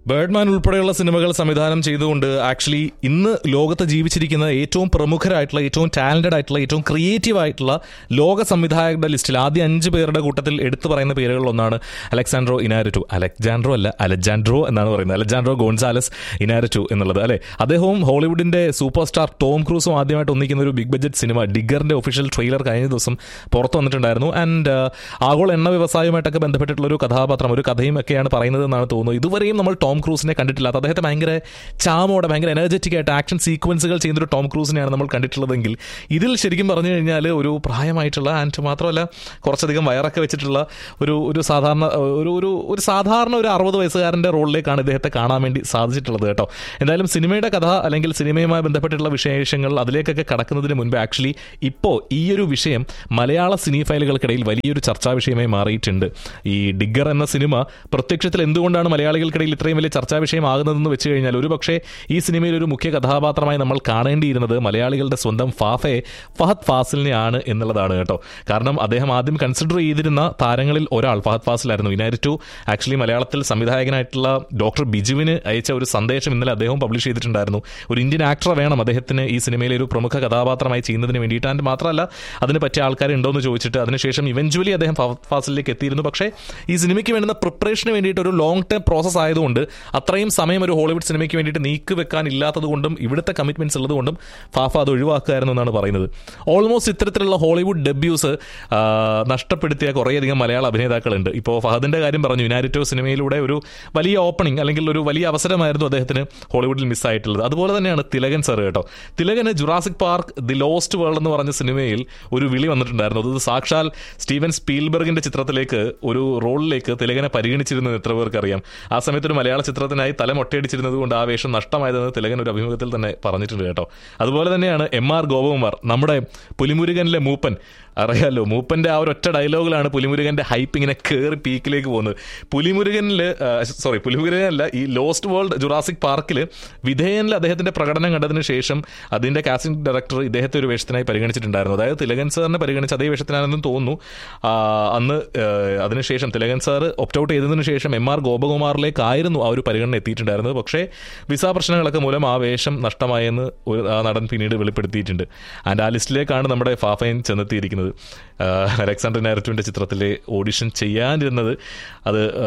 ബേർഡ്മാൻ ഉൾപ്പെടെയുള്ള സിനിമകൾ സംവിധാനം ചെയ്തുകൊണ്ട് ആക്ച്വലി ഇന്ന് ലോകത്ത് ജീവിച്ചിരിക്കുന്ന ഏറ്റവും പ്രമുഖരായിട്ടുള്ള ഏറ്റവും ടാലന്റഡ് ആയിട്ടുള്ള ഏറ്റവും ക്രിയേറ്റീവ് ആയിട്ടുള്ള ലോക സംവിധായകരുടെ ലിസ്റ്റിൽ ആദ്യ അഞ്ച് പേരുടെ കൂട്ടത്തിൽ എടുത്തു പറയുന്ന പേരുകളിലൊന്നാണ് അലക്സാൻഡ്രോ ഇനാരറ്റു അലക്സാൻഡ്രോ അല്ല അലജാൻഡ്രോ എന്നാണ് പറയുന്നത് അലജാൻഡ്രോ ഗോൺസാലസ് ഇനാരറ്റു എന്നുള്ളത് അല്ലെ അദ്ദേഹവും ഹോളിവുഡിന്റെ സൂപ്പർ സ്റ്റാർ ടോം ക്രൂസും ആദ്യമായിട്ട് ഒന്നിക്കുന്ന ഒരു ബിഗ് ബഡ്ജറ്റ് സിനിമ ഡിഗറിന്റെ ഒഫീഷ്യൽ ട്രെയിലർ കഴിഞ്ഞ ദിവസം പുറത്തു വന്നിട്ടുണ്ടായിരുന്നു ആൻഡ് ആഗോള എണ്ണ വ്യവസായവുമായിട്ടൊക്കെ ബന്ധപ്പെട്ടിട്ടുള്ള ഒരു കഥാപാത്രം ഒരു കഥയും ഒക്കെയാണ് പറയുന്നത് എന്നാണ് തോന്നുന്നത് ഇതുവരെയും നമ്മൾ ടോം ക്രൂസിനെ കണ്ടിട്ടില്ലാത്ത അദ്ദേഹത്തെ ഭയങ്കര ചാമോടെ ഭയങ്കര എനർജറ്റിക് ആയിട്ട് ആക്ഷൻ സീക്വൻസുകൾ ചെയ്യുന്നൊരു ടോം ക്രൂസിനെയാണ് നമ്മൾ കണ്ടിട്ടുള്ളതെങ്കിൽ ഇതിൽ ശരിക്കും പറഞ്ഞു കഴിഞ്ഞാൽ ഒരു പ്രായമായിട്ടുള്ള ആൻഡ് മാത്രമല്ല കുറച്ചധികം വയറൊക്കെ വെച്ചിട്ടുള്ള ഒരു ഒരു സാധാരണ ഒരു ഒരു ഒരു സാധാരണ ഒരു അറുപത് വയസ്സുകാരൻ്റെ റോളിലേക്കാണ് ഇദ്ദേഹത്തെ കാണാൻ വേണ്ടി സാധിച്ചിട്ടുള്ളത് കേട്ടോ എന്തായാലും സിനിമയുടെ കഥ അല്ലെങ്കിൽ സിനിമയുമായി ബന്ധപ്പെട്ടിട്ടുള്ള വിശേഷങ്ങൾ അതിലേക്കൊക്കെ കടക്കുന്നതിന് മുൻപ് ആക്ച്വലി ഇപ്പോൾ ഈ ഒരു വിഷയം മലയാള സിനി ഫയലുകൾക്കിടയിൽ വലിയൊരു ചർച്ചാ വിഷയമായി മാറിയിട്ടുണ്ട് ഈ ഡിഗർ എന്ന സിനിമ പ്രത്യക്ഷത്തിൽ എന്തുകൊണ്ടാണ് മലയാളികൾക്കിടയിൽ ഇത്രയും വലിയ ചർച്ചാ വിഷയമാകുന്നതെന്ന് വെച്ച് കഴിഞ്ഞാൽ ഒരു പക്ഷേ ഈ സിനിമയിൽ ഒരു മുഖ്യ കഥാപാത്രമായി നമ്മൾ കാണേണ്ടിയിരുന്നത് മലയാളികളുടെ സ്വന്തം ഫാഫയെ ഫഹദ് ഫാസിലിനെയാണ് എന്നുള്ളതാണ് കേട്ടോ കാരണം അദ്ദേഹം ആദ്യം കൺസിഡർ ചെയ്തിരുന്ന താരങ്ങളിൽ ഒരാൾ ഫഹദ് ഫാസിലായിരുന്നു ഇനാരി ടു ആക്ച്വലി മലയാളത്തിൽ സംവിധായകനായിട്ടുള്ള ഡോക്ടർ ബിജുവിന് അയച്ച ഒരു സന്ദേശം ഇന്നലെ അദ്ദേഹം പബ്ലിഷ് ചെയ്തിട്ടുണ്ടായിരുന്നു ഒരു ഇന്ത്യൻ ആക്ടർ വേണം അദ്ദേഹത്തിന് ഈ സിനിമയിലെ ഒരു പ്രമുഖ കഥാപാത്രമായി ചെയ്യുന്നതിന് വേണ്ടിയിട്ട് ആൻഡ് മാത്രമല്ല അതിന് പറ്റിയ ആൾക്കാർ ഉണ്ടോ എന്ന് ചോദിച്ചിട്ട് അതിനുശേഷം ഇവഞ്ച്വലി അദ്ദേഹം ഫഹദ് ഫാസിലേക്ക് എത്തിയിരുന്നു പക്ഷേ ഈ സിനിമയ്ക്ക് വേണ്ടുന്ന പ്രിപ്പറേഷന് വേണ്ടിയിട്ട് ഒരു ലോങ് ടേം പ്രോസസ് ആയതുകൊണ്ട് അത്രയും സമയം ഒരു ഹോളിവുഡ് സിനിമയ്ക്ക് വേണ്ടിയിട്ട് നീക്കി വെക്കാൻ ഇല്ലാത്തത് കൊണ്ടും ഇവിടുത്തെ കമ്മിറ്റ്മെന്റ്സ് ഉള്ളതുകൊണ്ടും ഫാഫ അത് ഒഴിവാക്കുമായിരുന്നു എന്നാണ് പറയുന്നത് ഓൾമോസ്റ്റ് ഇത്തരത്തിലുള്ള ഹോളിവുഡ് ഡെബ്യൂസ് നഷ്ടപ്പെടുത്തിയ കുറേയധികം മലയാള അഭിനേതാക്കളുണ്ട് ഇപ്പോൾ ഫഹദിന്റെ കാര്യം പറഞ്ഞു യുനാരിറ്റോ സിനിമയിലൂടെ ഒരു വലിയ ഓപ്പണിംഗ് അല്ലെങ്കിൽ ഒരു വലിയ അവസരമായിരുന്നു അദ്ദേഹത്തിന് ഹോളിവുഡിൽ മിസ്സായിട്ടുള്ളത് അതുപോലെ തന്നെയാണ് തിലകൻ സർ കേട്ടോ തിലകന് Jurassic park the lost world എന്ന് പറഞ്ഞ സിനിമയിൽ ഒരു വിളി വന്നിട്ടുണ്ടായിരുന്നു അത് സാക്ഷാൽ സ്റ്റീവൻ സ്പീൽബർഗിന്റെ ചിത്രത്തിലേക്ക് ഒരു റോളിലേക്ക് തിലകനെ പരിഗണിച്ചിരുന്നത് എത്ര പേർക്ക് അറിയാം ആ സമയത്ത് ഒരു മലയാള ചിത്രത്തിനായി തല മൊട്ടയടിച്ചിരുന്നത് കൊണ്ട് ആ വേഷം നഷ്ടമായതെന്ന് തിലകൻ ഒരു അഭിമുഖത്തിൽ തന്നെ പറഞ്ഞിട്ടുണ്ട് കേട്ടോ അതുപോലെ തന്നെയാണ് എം ആർ ഗോപകുമാർ നമ്മുടെ പുലിമുരുകനിലെ മൂപ്പൻ അറിയാലോ മൂപ്പന്റെ ആ ഒരു ഒറ്റ ഡയലോഗിലാണ് പുലിമുരുകന്റെ ഹൈപ്പ് ഇങ്ങനെ കയറി പീക്കിലേക്ക് പോകുന്നത് പുലിമുരുകനിൽ സോറി പുലിമുരുകനല്ല ഈ ലോസ്റ്റ് വേൾഡ് ജുറാസിക് പാർക്കിൽ വിധേയനിൽ അദ്ദേഹത്തിന്റെ പ്രകടനം കണ്ടതിന് ശേഷം അതിന്റെ കാസ്റ്റിംഗ് ഡയറക്ടർ ഇദ്ദേഹത്തെ ഒരു വേഷത്തിനായി പരിഗണിച്ചിട്ടുണ്ടായിരുന്നു അതായത് തിലകൻ സാറിനെ പരിഗണിച്ച് അതേ വേഷത്തിനാണെന്നും തോന്നുന്നു ആ, അന്ന് ആ, അതിനുശേഷം തിലകൻ സാർ ഒപ്റ്റ് ഔട്ട് ചെയ്തതിനു ശേഷം എം ആർ ഗോപകുമാറിലേക്കായിരുന്നു ആ ഒരു പരിഗണന എത്തിയിട്ടുണ്ടായിരുന്നത് പക്ഷേ വിസ പ്രശ്നങ്ങളൊക്കെ മൂലം ആ വേഷം നഷ്ടമായെന്ന് ഒരു ആ നടൻ പിന്നീട് വെളിപ്പെടുത്തിയിട്ടുണ്ട് ആൻഡ് ആ ലിസ്റ്റിലേക്കാണ് നമ്മുടെ ഫാഫൈൻ ചെന്നെത്തിയിരിക്കുന്നത് ആ, അലക്സാണ്ടർ നാരറ്റുവിൻ്റെ ചിത്രത്തിലെ ഓഡിഷൻ ചെയ്യാനിരുന്നത് അത് ആ,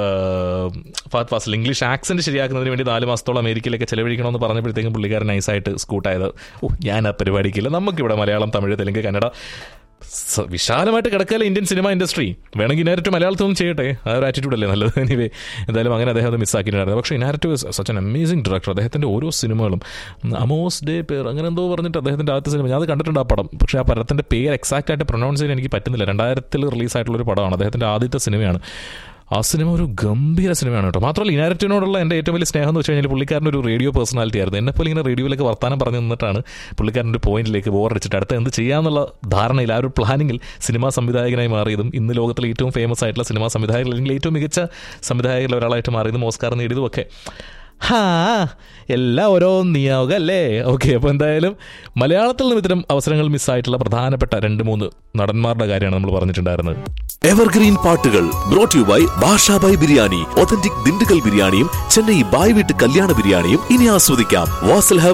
ഫഹദ് ഫാസിൽ ഇംഗ്ലീഷ് ആക്സന്റ് ശരിയാക്കുന്നതിന് വേണ്ടി നാല് മാസത്തോളം അമേരിക്കയിലൊക്കെ ചെലവഴിക്കണമെന്ന് പറഞ്ഞപ്പോഴത്തേക്കും പുള്ളിക്കാരൻ നൈസായിട്ട് സ്കൂട്ടായത് ഓ ഞാൻ ആ പരിപാടിക്കില്ല നമുക്കിവിടെ മലയാളം തമിഴ് തെലുങ്ക് കന്നഡ സ- വിശാലമായിട്ട് കിടക്കല ഇന്ത്യൻ സിനിമ ഇൻഡസ്ട്രി വേണമെങ്കിൽ ഇനാരറ്റ് മലയാളത്തിൽ നിന്ന് ചെയ്യട്ടെ ആ ഒരു ആറ്റിറ്റ്യൂഡ് അല്ലേ നല്ലത് എനിവേ എന്തായാലും അങ്ങനെ അദ്ദേഹം അത് മിസ്സാക്കിയിട്ടുണ്ടായിരുന്നു പക്ഷേ Inarritu such an amazing director അദ്ദേഹത്തിൻ്റെ ഓരോ സിനിമകളും അമോസ് ഡേ പേർ അങ്ങനെ എന്തോ പറഞ്ഞിട്ട് അദ്ദേഹത്തിൻ്റെ ആദ്യത്തെ സിനിമ ഞാൻ അത് കണ്ടിട്ടുണ്ട് ആ പടം പക്ഷേ ആ പടത്തിൻ്റെ പേര് എക്സാക്റ്റ് ആയിട്ട് പ്രൊനൗൺസ് ചെയ്യാൻ എനിക്ക് പറ്റുന്നില്ല രണ്ടായിരത്തിൽ റിലീസായിട്ടുള്ള ഒരു പടമാണ് അദ്ദേഹത്തിൻ്റെ ആദ്യത്തെ സിനിമയാണ് ആ സിനിമ ഒരു ഗംഭീര സിനിമയാണ് കേട്ടോ മാത്രമല്ല ഇനാരറ്റിനോടുള്ള എൻ്റെ ഏറ്റവും വലിയ സ്നേഹം എന്ന് വെച്ച് കഴിഞ്ഞാൽ പുള്ളിക്കാരൻ ഒരു റേഡിയോ പേഴ്സണാലിറ്റി ആയിരുന്നു എന്നെപ്പോലെ ഇങ്ങനെ റേഡിയോയിലൊക്കെ വർത്താനം പറഞ്ഞു നിന്നിട്ടാണ് പുള്ളിക്കാരൻ്റെ പോയിന്റിലേക്ക് ബോറടിച്ചിട്ട് അടുത്ത എന്ത് ചെയ്യാന്നുള്ള ധാരണയിൽ ആ ഒരു പ്ലാനിങ്ങിൽ സിനിമാ സംവിധായകനായി മാറിയതും ഇന്ന് ലോകത്തിലെ ഏറ്റവും ഫേമസ് ആയിട്ടുള്ള സിനിമാ സംവിധായകർ അല്ലെങ്കിൽ ഏറ്റവും മികച്ച സംവിധായകരിൽ ഒരാളായിട്ട് മാറിയതും ഓസ്കാർ നേടിയതും ഒക്കെ ഹാ എല്ലാം ഓരോ നിയോഗം അല്ലേ ഓക്കെ അപ്പോൾ എന്തായാലും മലയാളത്തിൽ നിന്നും ഇത്തരം അവസരങ്ങൾ മിസ്സായിട്ടുള്ള പ്രധാനപ്പെട്ട രണ്ട് മൂന്ന് നടന്മാരുടെ കാര്യമാണ് നമ്മൾ പറഞ്ഞിട്ടുണ്ടായിരുന്നത് എവർഗ്രീൻ പാട്ടുകൾ brought you by Basha by biryani authentic Dindigul ബിരിയാണിയും ചെന്നൈ ബായ് വീട്ട് കല്യാണ ബിരിയാണിയും ഇനി ആസ്വദിക്കാം വാസൽ ഹബ്